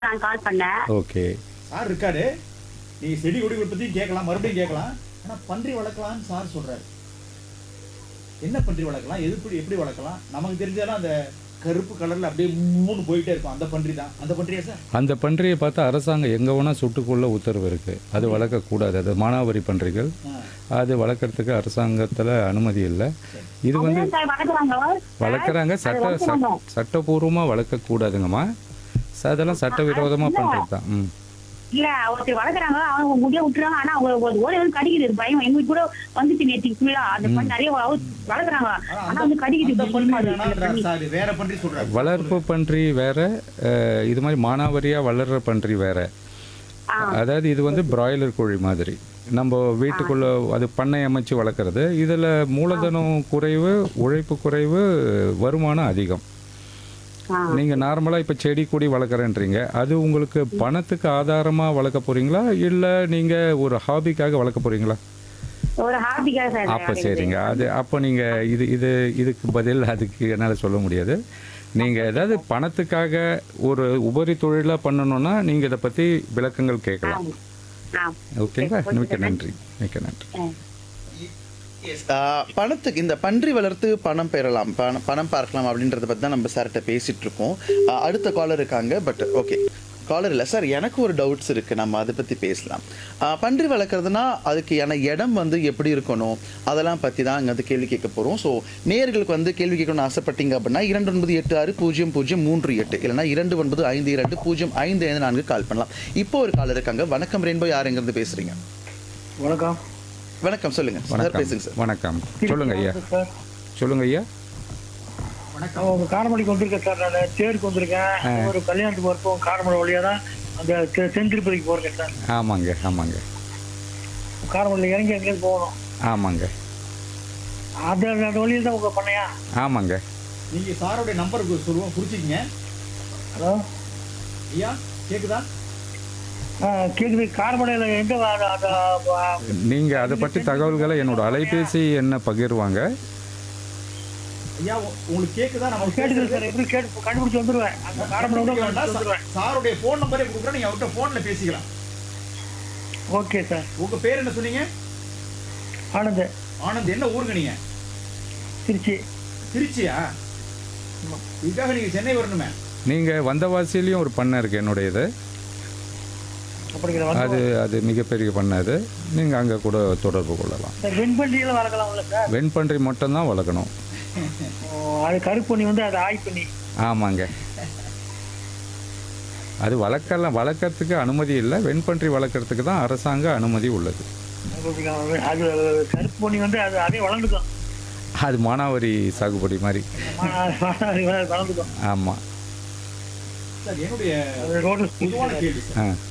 நான் கால் பண்ணேன் okay sir இருக்காரு நீ செடி கொடிகளை பத்தியும் கேட்கலாம் மறுபடியும் கேட்கலாம் ஆனா பன்றி வளர்க்கலாம்னு சார் சொல்றாரு என்ன பன்றி வளர்க்கலாம் எது எப்படி எப்படி வளர்க்கலாம் நமக்கு தெரிஞ்சாலும் அந்த கருப்பு கலர்ல அப்படியே மூணு போயிட்டே இருக்கும் அந்த பன்றி தான் அந்த பன்றியா சார் அந்த பன்றியை பார்த்தா அரசாங்கம் எங்கே வேணால் சுட்டுக்கொள்ள உத்தரவு இருக்குது அது வளர்க்கக்கூடாது அது மானாவாரி பன்றிகள் ஆ. அது வளர்க்குறதுக்கு அரசாங்கத்தில் அனுமதி இல்லை இது வந்து அதான் சார் வளர்க்குறாங்க வளர்க்குறாங்க சட்ட வளர்க்குறாங்க. சட்டபூர்வமாக வளர்க்கக்கூடாதுங்கம்மா ச- அதெல்லாம் சட்டவிரோதமாக பண்ணுறது தான் ம் இல்ல ஒருத்தர் வளர்க்குறாங்க அவங்க முடிய விட்டுறாங்க ஆனா அவங்க ஒரு ஓடி வந்து கடிக்குது பயம் எங்க வீட்டு கூட வந்துச்சு நேற்று ஃபுல்லா அந்த பண்ணி நிறைய வள- வளர்க்குறாங்க ஆனா ஆனா வந்து கடிக்குது அந்த பன்றி பயமா இருக்கு. வேணான்றார் சார் வேற பன்றி சொல்றாரு வளர்ப்பு பன்றி வேற அஹ், இது மாதிரி மானாவாரியாக வளர்கிற பன்றி வேற ஆ. அதாவது இது வந்து பிராய்லர் கோழி மாதிரி நம்ம வீட்டுக்குள்ள அது பண்ணை அமைச்சு வளர்க்குறது இதில் மூலதனம் குறைவு உழைப்பு குறைவு வருமானம் அதிகம் ஆ. நீங்கள் நார்மலாக இப்போ செடி கொடி வளர்க்குறேன்றீங்க அது உங்களுக்கு பணத்துக்கு ஆதாரமாக வளர்க்க போகிறீங்களா இல்லை நீங்கள் ஒரு ஹாபிக்காக வளர்க்க போகிறீங்களா ஒரு ஹாபிக்காக சார் அப்போ சரிங்க அது அப்போ நீங்கள் இது இது இதுக்கு பதில் அதுக்கு என்னால் சொல்ல முடியாது நீங்கள் ஏதாவது பணத்துக்காக ஒரு உபரி தொழிலாக பண்ணணும்னா நீங்கள் இதை பற்றி விளக்கங்கள் கேட்கலாம் ஆ. ஓகேங்களா மிக்க நன்றி மிக்க நன்றி ஆ. Yes, ஆஹ் பணத்துக்கு இந்த பன்றி வளர்த்து பணம் பெறலாம் பணம் பணம் பார்க்கலாம் அப்படின்றத பற்றி தான் நம்ம சார்கிட்ட பேசிட்டு இருக்கோம் ஆஹ் அடுத்த காலர் இருக்காங்க பட் ஓகே காலர் இல்லை சார் எனக்கு ஒரு டவுட்ஸ் இருக்குது நம்ம அதை பற்றி பேசலாம் ஆஹ் பன்றி வளர்க்குறதுனா அதுக்கு என இடம் வந்து எப்படி இருக்கணும் அதெல்லாம் பற்றி தான் இங்கே வந்து கேள்வி கேட்க போகிறோம் ஸோ நேர்களுக்கு வந்து கேள்வி கேட்கணும்னு ஆசைப்பட்டீங்க அப்படின்னா இரண்டு ஒன்பது எட்டு ஆறு பூஜ்ஜியம் பூஜ்ஜியம் மூன்று எட்டு இல்லைனா இரண்டு ஒன்பது ஐந்து இரண்டு பூஜ்ஜியம் ஐந்து ஐந்து நான்கு கால் பண்ணலாம் இப்போ ஒரு காலர் இருக்காங்க வணக்கம் ரெயின்போ யார் எங்கேருந்து பேசுகிறீங்க வணக்கம் வணக்கம் சொல்லுங்கள் சார் பேசுங்க சார் வணக்கம் வணக்கம் சொல்லுங்க ஐயா சார் சொல்லுங்க ஐயா நான் உங்க காரமணிக்கு வந்திருக்கேன் சார் நான் தேருக்கு வந்திருக்கேன் ஒரு கல்யாணத்துக்கு வரப்போம் காரமடை வழியா தான் அந்த தெ- தென் திருப்பதிக்கு போறேன் சார் ஆமாங்க ஆமாங்க காரமடையில் இறங்கி எங்கேயாவது போகணும் ஆமாங்க அது அந்த வழியில் தான் உங்க பண்ணையா ஆமாங்க நீங்க சாரோட நம்பர் சொல்லுவோம் குறிச்சிக்கங்க ஹலோ ஐயா கேக்குதா ஆ கேக்குது காரமடையில் எங்க வ- அந்த- அந்த வ- நீங்கள் அதை பற்றி தகவல்களை என்னோட அலைபேசி என்ன பகிர்வாங்க ஐயா உ- உங்களுக்கு கேக்குதா நம்ம கேட்டுக்கிறேன் சார் எப்படி கேட்டு கண்டுபிடிச்சு வந்துருவேன் அந்த காரமடை விட கண்டுபிடிச்சு வந்துருவேன் சாருடைய போன் நம்பரே கொடுக்குறேன் நீங்க அவர்கிட்ட போன்ல பேசிக்கலாம் ஓகே சார் உங்க பேர் என்ன சொன்னீங்க ஆனந்த் ஆனந்த் என்ன ஊருங்க நீங்க திருச்சி திருச்சியா இதுக்காக நீங்க சென்னை வரணுமே நீங்கள் வந்தவாசிலையும் ஒரு பண்ணை இருக்குது என்னுடையது அப்படிங்கிற அது வந்து அது மிகப்பெரிய பண்ணை அது நீங்கள் அங்கே கூட தொடர்பு கொள்ளலாம் சார் வெண்பண்டியில் வளர்க்கலாம்ல சார் வெண்பன்றி மட்டும்தான் வளர்க்கணும் ஓ, அது கருப்பு பண்ணி வந்து அது ஆய் பண்ணி ஆமாங்க அது வளர்க்கலாம் வளர்க்கறதுக்கு அனுமதி இல்லை வெண்பன்றி வளர்க்கறதுக்கு தான் அரசாங்க அனுமதி உள்ளது அது கருப்பு பண்ணி வந்து அது அதே வளர்ந்துக்கும் அது மானாவாரி சாகுபடி மாதிரி அது வளர்ந்துக்கும் ஆமாம் சார் என்னுடைய அது ரோட்ல பொதுவான கேள்வி சார் ஆ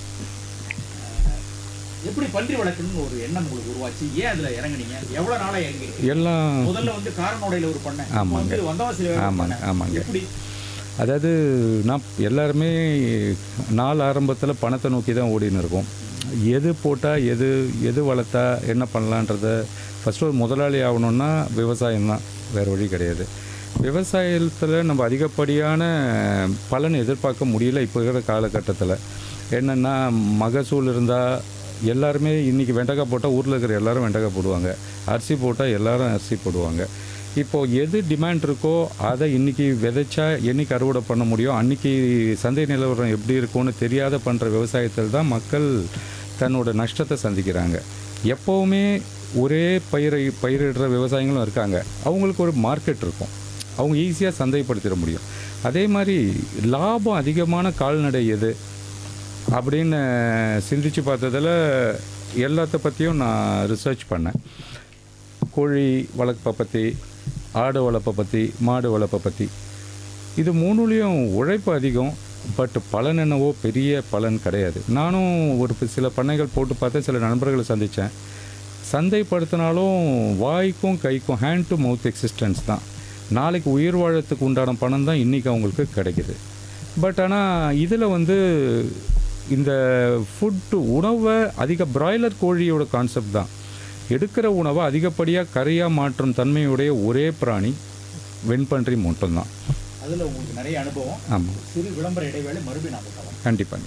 எப்படி பன்றி வளர்க்கணும்னு ஒரு எண்ணம் உங்களுக்கு உருவாச்சு ஏன் அதுல இறங்குனீங்க எவ்வளவு நாளா இறங்கி எல்லாம் முதல்ல வந்து காரனோடையில ஒரு பண்ணேன் இப்ப ஆமாங்க. வந்து வந்தவாசியில வேற ஒரு ஆமாங்க, பண்ணை. ஆமாங்க. எப்படி அதாவது நான் எல்லாருமே நாள் ஆரம்பத்தில் பணத்தை நோக்கி தான் ஓடின்னு இருக்கோம் எது போட்டால் எது எது வளர்த்தா என்ன பண்ணலான்றத ஃபஸ்ட்டு ஒரு முதலாளி ஆகணும்னா விவசாயம் தான் வேறு வழி கிடையாது விவசாயத்தில் நம்ம அதிகப்படியான பலன் எதிர்பார்க்க முடியல இப்போ இருக்கிற காலகட்டத்தில் என்னென்னா மகசூல் இருந்தால் எல்லாருமே இன்றைக்கி வெண்டைக்காய் போட்டால் ஊரில் இருக்கிற எல்லாரும் வெண்டைக்காய் போடுவாங்க அரிசி போட்டால் எல்லாரும் அரிசி போடுவாங்க இப்போது எது டிமாண்ட் இருக்கோ அதை இன்றைக்கி விதைச்சா என்னைக்கு அறுவடை பண்ண முடியும் அன்றைக்கி சந்தை நிலவரம் எப்படி இருக்கும்னு தெரியாத பண்ணுற விவசாயத்தில் தான் மக்கள் தன்னோட நஷ்டத்தை சந்திக்கிறாங்க எப்போவுமே ஒரே பயிரை பயிரிடுற விவசாயிகளும் இருக்காங்க அவங்களுக்கு ஒரு மார்க்கெட் இருக்கும் அவங்க ஈஸியாக சந்தைப்படுத்திட முடியும் அதே மாதிரி லாபம் அதிகமான கால்நடை எது அப்படின்னு சிந்திச்சு பார்த்ததில் எல்லாத்த பற்றியும் நான் ரிசர்ச் பண்ணேன் கோழி வளர்ப்பை பற்றி ஆடு வளர்ப்பை பற்றி மாடு வளர்ப்பை பற்றி இது மூணுலேயும் உழைப்பு அதிகம் பட் பலன் என்னவோ பெரிய பலன் கிடையாது நானும் ஒரு பி- சில பண்ணைகள் போட்டு பார்த்தேன் சில நண்பர்களை சந்தித்தேன் சந்தைப்படுத்தினாலும் வாய்க்கும் கைக்கும் ஹேண்ட் டு மவுத் எக்ஸிஸ்டன்ஸ் தான் நாளைக்கு உயிர் வாழத்துக்கு உண்டான பணம் தான் இன்றைக்கி அவங்களுக்கு கிடைக்குது பட் ஆனால் இதில் வந்து இந்த ஃபுட்டு உணவை அதிக பிராய்லர் கோழியோட கான்செப்ட் தான் எடுக்கிற உணவை அதிகப்படியாக கரையாக மாற்றும் தன்மையுடைய ஒரே பிராணி வெண்பன்றி மட்டும்தான் அதுல உங்களுக்கு நிறைய அனுபவம் ஆமாம் சிறு விளம்பர இடைவேளை மறுபடியும் நாம கலந்து கண்டிப்பாங்க